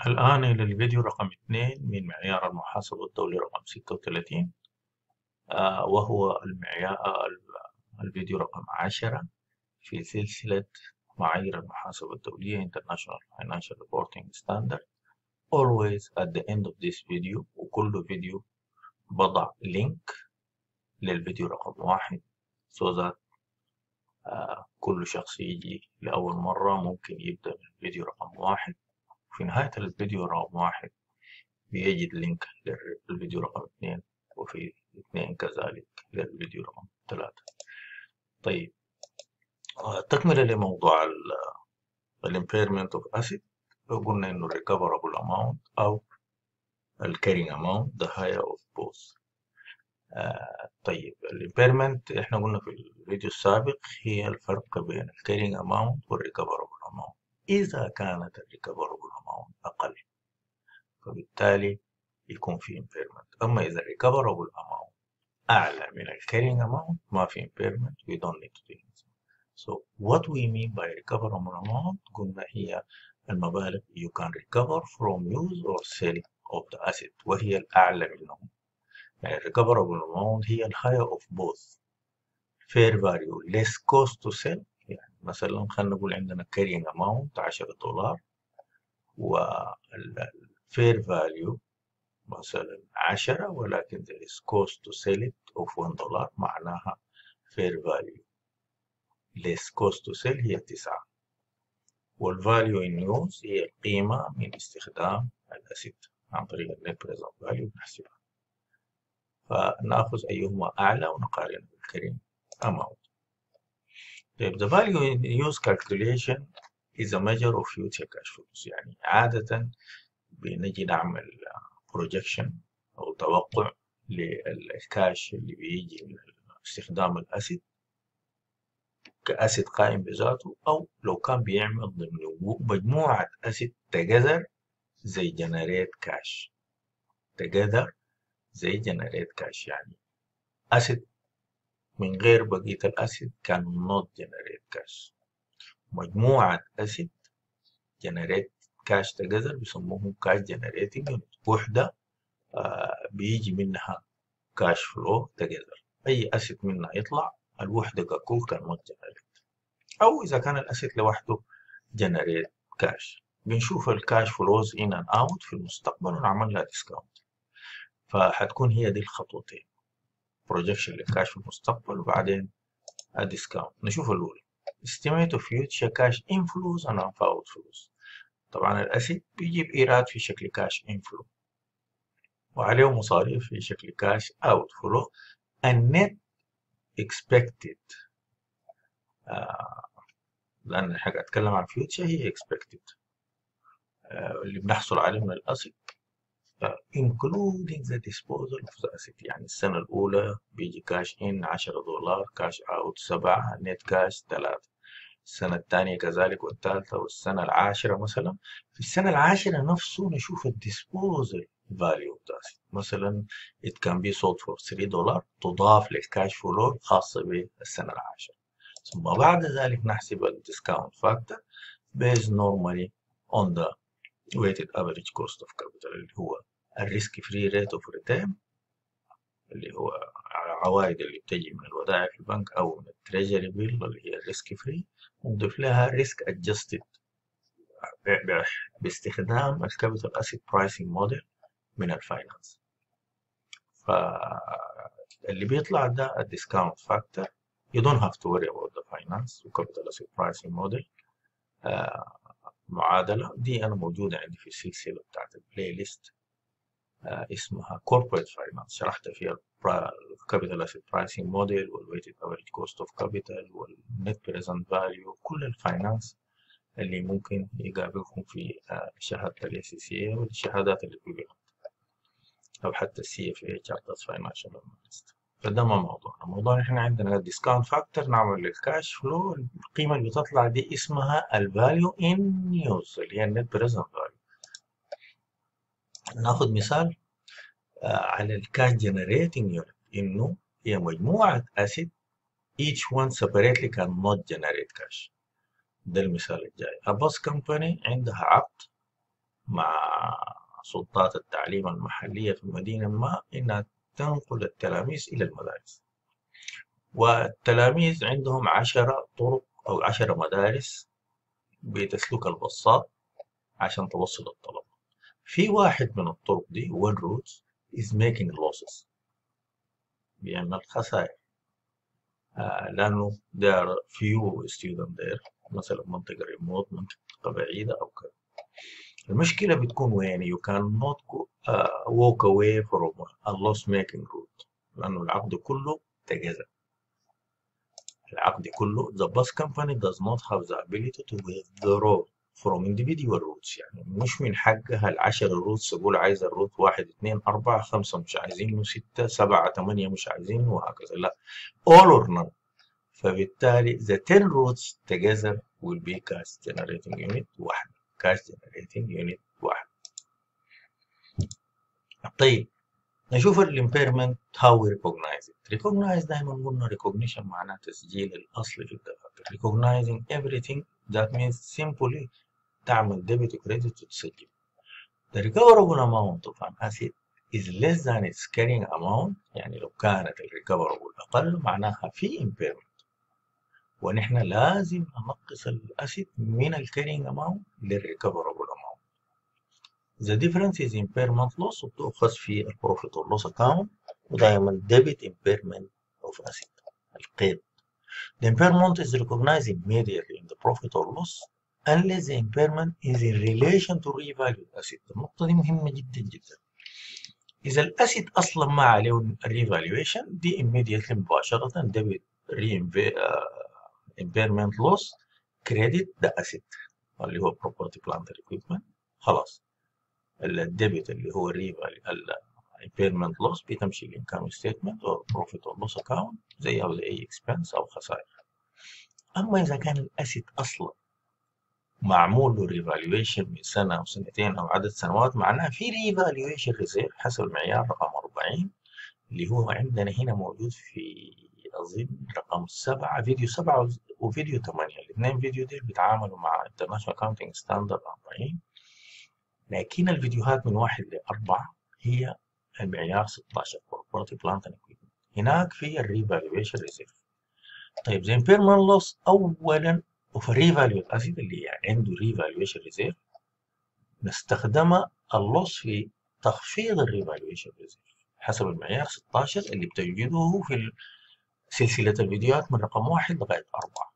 الآن إلى الفيديو رقم اثنين من معيار المحاسبة الدولي رقم ستة وثلاثين آه، وهو المعيار الفيديو رقم عشرة في سلسلة معايير المحاسبة الدولية International Financial Reporting Standard always at the end of this video وكل فيديو بضع لينك للفيديو رقم واحد so that آه، كل شخص يجي لأول مرة ممكن يبدأ من الفيديو رقم واحد في نهاية الفيديو رقم واحد بيجد لينك للفيديو رقم اثنين وفي اثنين كذلك للفيديو رقم ثلاثة طيب آه، تكملة لموضوع الامبيرمنت اوف اسيد قلنا انه recoverable amount او carrying amount the higher of both آه طيب الامبيرمنت احنا قلنا في الفيديو السابق هي الفرق بين carrying amount recoverable amount إذا كانت recoverable amount أقل فبالتالي يكون في impairment أما إذا recoverable amount أعلى من carrying amount ما في impairment we don't need to do anything so what we mean by recoverable amount قلنا هي المبالغ you can recover from use or sale of the asset وهي الأعلى منهم يعني recoverable amount هي ال higher of both fair value less cost to sell يعني مثلا خلينا نقول عندنا carrying amount 10 دولار والفير فاليو مثلا 10 ولكن there is cost to sell it of 1 دولار معناها fair value less cost to sell هي 9 والفاليو in use هي القيمة من استخدام الأسيت عن طريق النت بريزنت فاليو بنحسبها فناخذ أيهما أعلى ونقارن بالكريم amount The value in use calculation is a measure of future cash flows يعني عادة بنجي نعمل projection أو توقع للكاش اللي بيجي من استخدام الأسيد كأسيد قائم بذاته أو لو كان بيعمل ضمن مجموعة أسيد تجذر زي جنريت كاش تجذر زي جنريت كاش يعني أسيد من غير بقية الأسيد كان not generate cash مجموعة أسيد generate cash together بيسموهم cash generating unit وحدة آه بيجي منها cash flow together أي أسيد منها يطلع الوحدة ككل كان not generate أو إذا كان الأسيد لوحده generate cash بنشوف الكاش فلوز in and out في المستقبل ونعمل لها discount فحتكون هي دي الخطوتين بروجكشن للكاش في المستقبل وبعدين الديسكاونت نشوف الأولى estimate of future cash inflows and outflows طبعا الأسيد بيجيب إيراد في شكل كاش inflow وعليه مصاريف في شكل كاش outflow النت expected آه لأن حاجة أتكلم عن future هي expected آه اللي بنحصل عليه من الأسيد including the disposal of the asset يعني السنة الأولى بيجي كاش إن 10 دولار كاش أوت 7 نت كاش 3 السنة الثانية كذلك والثالثة والسنة العاشرة مثلا في السنة العاشرة نفسه نشوف الديسبوزل فاليو of the asset مثلا it can be sold for 3 دولار تضاف للكاش فلو الخاصة بالسنة العاشرة ثم بعد ذلك نحسب الديسكاونت فاكتور based normally on the weighted average cost of capital اللي هو الريسك فري ريت اوف ريتيرن اللي هو العوائد اللي بتجي من الودائع في البنك او من التريجري بيل اللي هي الريسك فري ونضيف لها ريسك ادجستد باستخدام الكابيتال اسيد برايسنج موديل من الفاينانس فاللي بيطلع ده الديسكاونت فاكتور you don't have to worry about the finance و capital asset pricing model آه معادلة دي أنا موجودة عندي في السلسلة بتاعت البلاي ليست آه اسمها Corporate Finance شرحت فيها الكابيتال Asset Pricing Model والويتد Average Cost of Capital والنت بريزنت فاليو كل الفاينانس اللي ممكن يقابلكم في آه شهادة ال SCCA والشهادات اللي في أو حتى السي اف اي Chartered Financial Analyst فده ما موضوعنا موضوعنا احنا عندنا الديسكاونت فاكتور نعمل للكاش فلو القيمة اللي بتطلع دي اسمها الفاليو ان يوز اللي هي النت بريزنت فاليو ناخد مثال آه على الكاش جنريتنج يونت انه هي مجموعة اسيد each one separately can not generate cash ده المثال الجاي أباس كمباني عندها عقد مع مع سلطات التعليم المحلية في مدينة ما إنها تنقل التلاميذ إلى المدارس والتلاميذ عندهم عشرة طرق أو عشرة مدارس بتسلك البساط عشان توصل الطلبة في واحد من الطرق دي one route is making losses بيعمل خسائر آه لأنه there are few students there مثلا منطقة ريموت منطقة بعيدة أو كذا المشكلة بتكون وين you cannot go, uh, walk away from a loss making route لأنه العقد كله تجزأ العقد كله the bus company does not have the ability to withdraw from individual routes يعني مش من حقها العشر روتس أقول عايز الروت واحد اثنين أربعة خمسة مش عايزينه ستة سبعة ثمانية مش عايزينه وهكذا لا all or none فبالتالي the 10 routes together will be cash generating unit واحد cash generating unit واحد طيب نشوف الامبيرمنت how we recognize it recognize دائما قلنا recognition معناه تسجيل الأصل في الدفاتر recognizing everything that means simply تعمل debit credit وتسجل the recoverable amount of an asset is less than its carrying amount يعني لو كانت الريكفربل أقل معناها في impairment ونحن لازم ننقص الأسيد من الكارينج اماونت للريكفربل اماونت The difference is impairment loss وبتؤخذ في البروفيت واللوس اكاونت ودائما debit impairment of asset القيد The impairment is recognized immediately in the profit or loss unless the impairment is in relation to revalued asset النقطة دي مهمة جدا جدا إذا الأسيد أصلا ما عليه revaluation دي immediately مباشرة debit impairment loss credit the asset اللي هو property plant and equipment خلاص الديبت اللي هو الريفالي impairment loss بتمشي الانكم ستيتمنت او بروفيت اور لوس اكاونت زي او زي اي اكسبنس او خسائر اما اذا كان الاسيت اصلا معمول له ريفالويشن من سنه او سنتين او عدد سنوات معناه في ريفالويشن ريزيرف حسب المعيار رقم 40 اللي هو عندنا هنا موجود في اظن رقم سبعة فيديو سبعة وفيديو ثمانية الاثنين فيديو دي بيتعاملوا مع International Accounting Standard 40 لكن الفيديوهات من واحد لأربعة هي المعيار 16 Property Plant and Equipment هناك في الريفالويشن ريزيرف طيب زي impairment loss أولا وفي الريفاليو أسيد اللي يعني عنده ريفالويشن ريزيرف نستخدم اللوس في تخفيض الريفالويشن ريزيرف حسب المعيار 16 اللي بتجده في سلسلة الفيديوهات من رقم واحد لغاية أربعة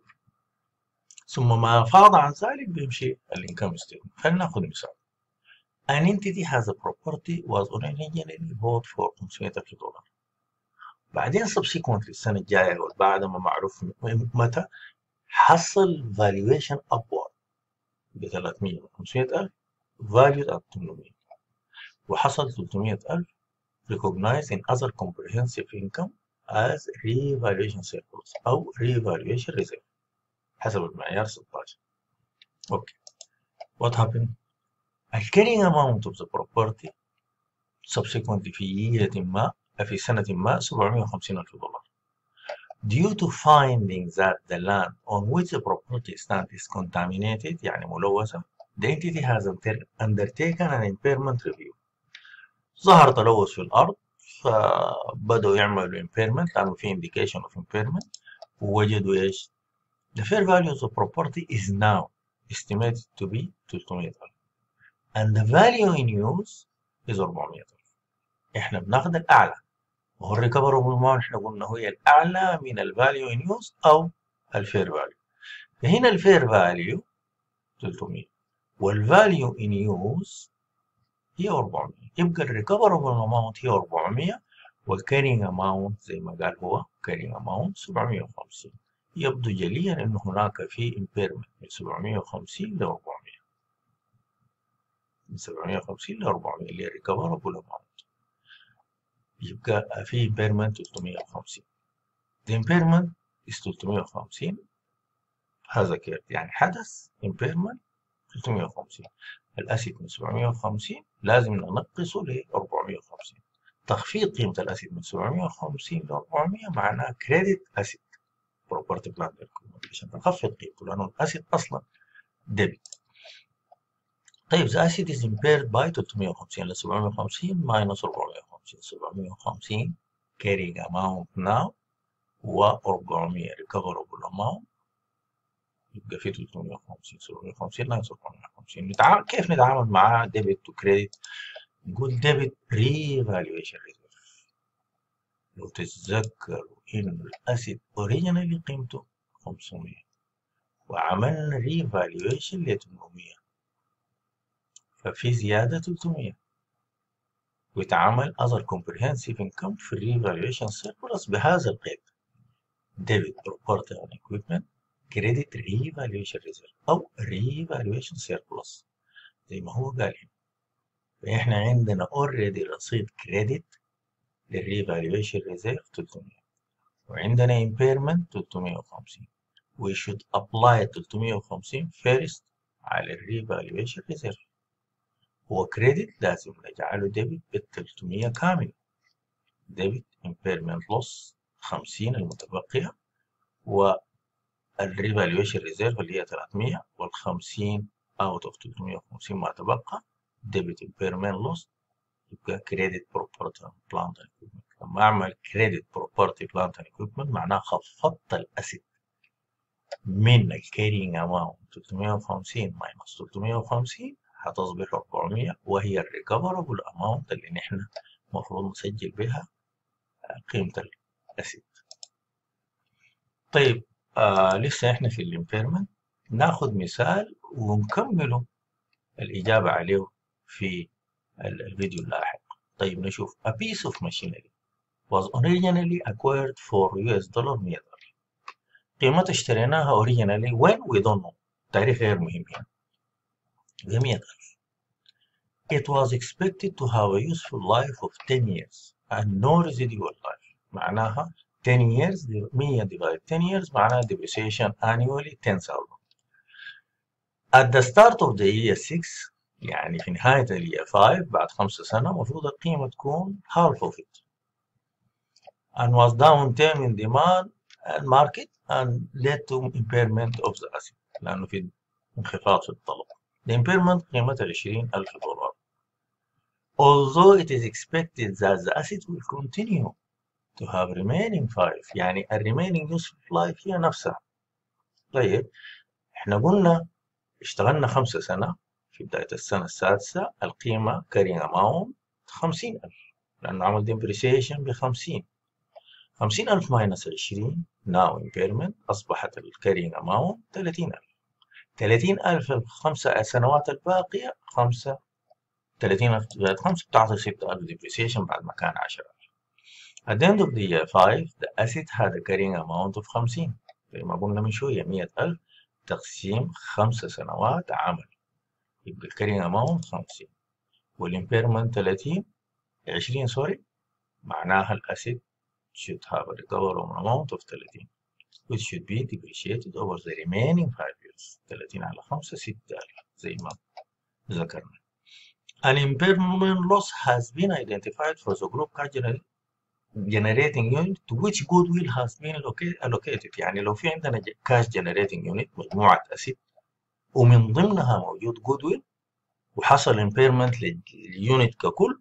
ثم ما فاض عن ذلك بيمشي الانكم ستيتمنت خلينا ناخذ مثال An entity has a property was originally bought for 500000 دولار بعدين subsequently السنة الجاية بعد ما معروف متى حصل valuation upward ب 300 و 500000 valued at 800 وحصل 300000 recognized in other comprehensive income as revaluation surplus أو revaluation reserve حسب المعيار 16 اوكي what happened the carrying amount of the property subsequently في year ما في سنة ما 750 ألف دولار due to finding that the land on which the property stands is contaminated يعني ملوثة the entity has undertaken an impairment review ظهر تلوث في الأرض فبدأوا يعملوا impairment لأنه في indication of impairment ووجدوا إيش The fair value of the property is now estimated to be 300,000 and the value in use is 400,000 احنا بناخد الأعلى وهو الريكفربل اماونت احنا قلنا هي الأعلى من الفاليو ان يوز أو الفير فاليو فهنا الفير فاليو 300 والفاليو ان يوز هي 400 يبقى الريكفربل اماونت هي 400 والكارينج اماونت زي ما قال هو كارينج اماونت 750 يبدو جليا أن هناك في impairment من 750 ل 400 من 750 ل 400 اللي هي recoverable amount يبقى في impairment 350 the impairment is 350 هذا كيف يعني حدث impairment 350 الأسيد من 750 لازم ننقصه ل 450 تخفيض قيمة الأسيد من 750 ل 400 معناه كريدت أسيد بروبرتي بلان عشان تخفض قيمته لانه الاسيد اصلا ديبت طيب the acid is impaired by 350 ل 750 minus 450 750 carrying amount now و 400 recoverable amount يبقى في 350 750 ناقص 450 نتعامل كيف نتعامل مع ديبت تو كريدت نقول ديبت ري فالويشن ريزيرف لو تتذكروا انه الاسيد اوريجينالي قيمته 500 وعملنا ري فالويشن ل 800 ففي زيادة 300 ويتعمل other comprehensive income في الري فالويشن سيربلس بهذا القيد debit property and equipment credit revaluation reserve أو revaluation surplus زي ما هو قال هنا فإحنا عندنا already رصيد credit للريفالويشن ريزيرف 300 وعندنا impairment 350 we should apply 350 first على الريفالويشن ريزيرف هو كريدت لازم نجعله ديبت بال 300 كامل ديبت impairment loss 50 المتبقية والريفالويشن ريزيرف اللي هي 300 وال 50 اوت اوف 350 ما تبقى ديبت impairment loss يبقى كريدت بروبرتي بلانت اكويبمنت لما اعمل كريدت بروبرتي بلانت اكويبمنت معناها خفضت الاسيد من الكارينج اماونت 350 ماينس 350 هتصبح 400 وهي الريكفربل اماونت اللي نحن المفروض نسجل بها قيمة الاسيد طيب آه لسه احنا في الامبيرمنت ناخد مثال ونكمله الإجابة عليه في الفيديو اللاحق طيب نشوف a piece of machinery was originally acquired for US dollar 100 دولار قيمتها اشتريناها originally when we don't know تاريخ غير مهم هنا ب 100000 It was expected to have a useful life of 10 years and no residual life معناها 10 years 100 divided 10 years معناها depreciation annually 10000 At the start of the year 6 يعني في نهاية اليا 5 بعد خمسة سنة المفروض القيمة تكون half of it and was downturn in demand and market and led to impairment of the asset لأنه في انخفاض في الطلب the impairment قيمتها 20000 دولار although it is expected that the asset will continue to have remaining 5 يعني ال remaining useful life هي نفسها طيب احنا قلنا اشتغلنا خمسة سنة في بداية السنة السادسة القيمة carrying amount خمسين ألف لأنه عمل depreciation بخمسين خمسين ألف ماينس عشرين now impairment أصبحت ال carrying amount تلاتين ألف تلاتين ألف الخمسة سنوات الباقية خمسة تلاتين ألف زائد خمسة بتعطي ستة ألف depreciation بعد ما كان عشرة ألف At the end of the year 5 the asset had a carrying amount of 50 زي ما قلنا من شوية 100000 تقسيم خمسة سنوات عمل يبقى الكارينج اماونت 50 والامبيرمنت 30 20 سوري معناها الاسيد should have a recoverable amount of 30 which should be depreciated over the remaining 5 years 30 على 5 6000 زي ما ذكرنا An impairment loss has been identified for the group cash generating unit to which goodwill has been allocated يعني لو في عندنا cash generating unit مجموعة أسيد ومن ضمنها موجود goodwill وحصل impairment لليونت ككل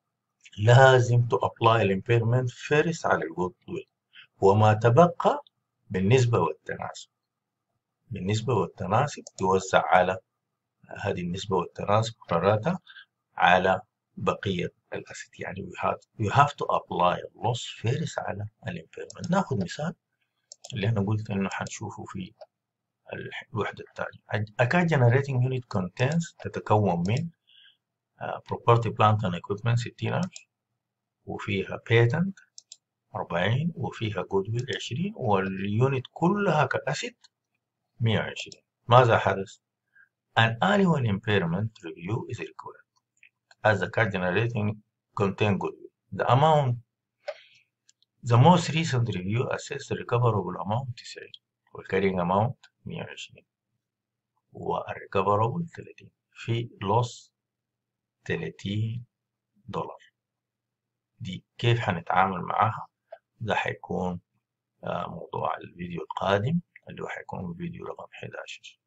لازم to apply الامبيرمنت فيرست على الجودويل وما تبقى بالنسبة والتناسب بالنسبة والتناسب يوزع على هذه النسبة والتناسب قراراتها على بقية الأسيد يعني we have, you have to apply loss first على الامبيرمنت ناخذ مثال اللي احنا قلت انه حنشوفه في الوحدة التالية A car generating unit contains تتكون من uh, property plant and equipment 60000 وفيها patent 40 وفيها goodwill 20 واليونت كلها كأسيد 120 ماذا حدث؟ An annual impairment review is required as the car generating contain goodwill. The amount the most recent review assessed the recoverable amount 90 والcarrying amount 120 والريكفربل 30 في لوس 30 دولار دي كيف هنتعامل معاها ده هيكون موضوع الفيديو القادم اللي هو هيكون فيديو رقم 11